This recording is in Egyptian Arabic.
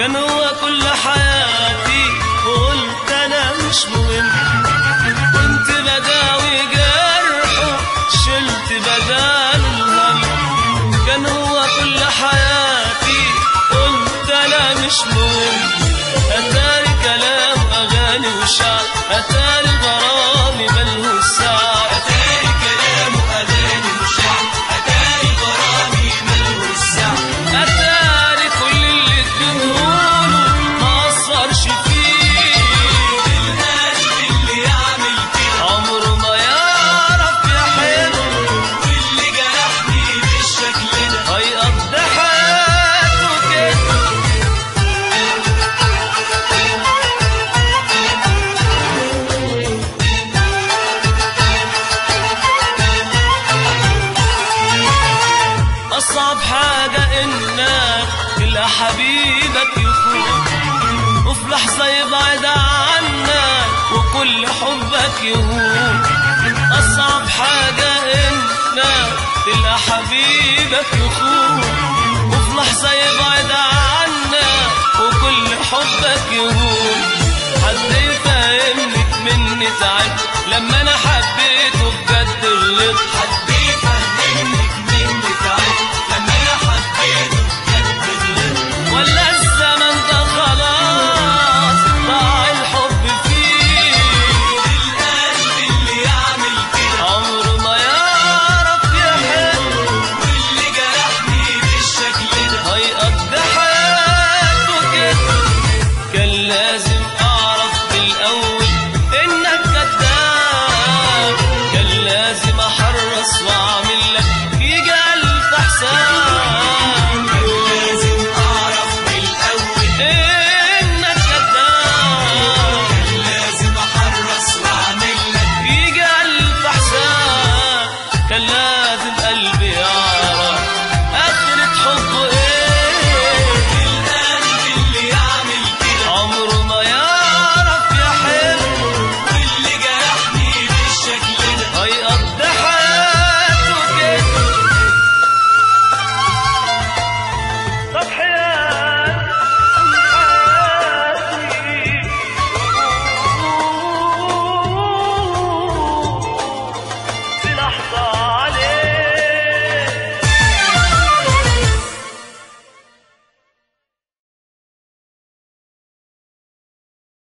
كان هو كل حياتي وقلت انا مش مهم كنت بداوي جرحه شلت بدال الهم كان هو كل حياتي قلت انا مش مهم اتاري كلام اغاني وشعر اتاري غرامي ملهوش سعر أتاري كلام وأغاني وشعر أتاري غرامي ملهوش سعر اتاري كل اللي اديتهوله ما اثرش فيه ملهاش اللي يعمل كده عمره ما يعرف يحب واللي جرحني بالشكل ده هيقضي حياته كده أصعب حاجة إنك تلاقي حبيبك يخون وفي لحظة يبعد عنك وكل حبك يهون أصعب حاجة إنك تلاقي حبيبك يخون وفي لحظة يبعد عنك وكل حبك يهون حد يفهمني مني تعب لما أنا حبيته بجد غلطت